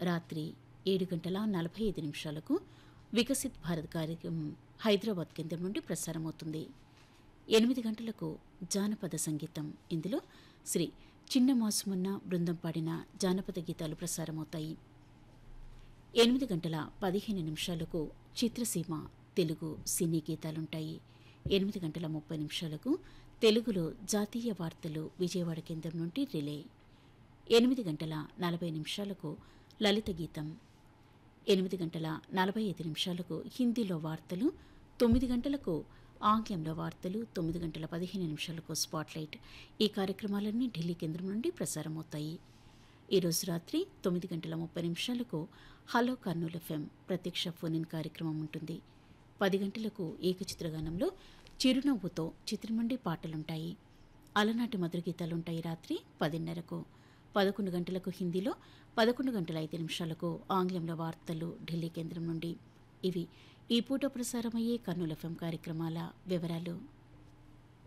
రాత్రి ఏడు గంటల నలభై ఐదు నిమిషాలకు వికసిత్ భారత్ కార్యక్రమం హైదరాబాద్ కేంద్రం నుండి ప్రసారమవుతుంది ఎనిమిది గంటలకు జానపద సంగీతం ఇందులో శ్రీ చిన్న మాసుమన్న బృందం పాడిన జానపద గీతాలు ప్రసారమవుతాయి ఎనిమిది గంటల పదిహేను నిమిషాలకు చిత్రసీమ తెలుగు సినీ గీతాలుంటాయి ఎనిమిది గంటల ముప్పై నిమిషాలకు తెలుగులో జాతీయ వార్తలు విజయవాడ కేంద్రం నుండి రిలే ఎనిమిది గంటల నలభై నిమిషాలకు లలిత గీతం ఎనిమిది గంటల నలభై ఐదు నిమిషాలకు హిందీలో వార్తలు తొమ్మిది గంటలకు ఆంగ్లంలో వార్తలు తొమ్మిది గంటల పదిహేను నిమిషాలకు స్పాట్లైట్ ఈ కార్యక్రమాలన్నీ ఢిల్లీ కేంద్రం నుండి ప్రసారమవుతాయి ఈరోజు రాత్రి తొమ్మిది గంటల ముప్పై నిమిషాలకు హలో కర్నూలు ఎఫ్ఎం ప్రత్యక్ష ఫోన్ ఇన్ కార్యక్రమం ఉంటుంది పది గంటలకు ఏకచిత్రగానంలో చిరునవ్వుతో చిత్రమండి పాటలుంటాయి అలనాటి మధుర గీతాలుంటాయి రాత్రి పదిన్నరకు పదకొండు గంటలకు హిందీలో పదకొండు గంటల ఐదు నిమిషాలకు ఆంగ్లంలో వార్తలు ఢిల్లీ కేంద్రం నుండి ఇవి ఈ పూట ప్రసారమయ్యే కర్నూలు ఎఫ్ఎం కార్యక్రమాల వివరాలు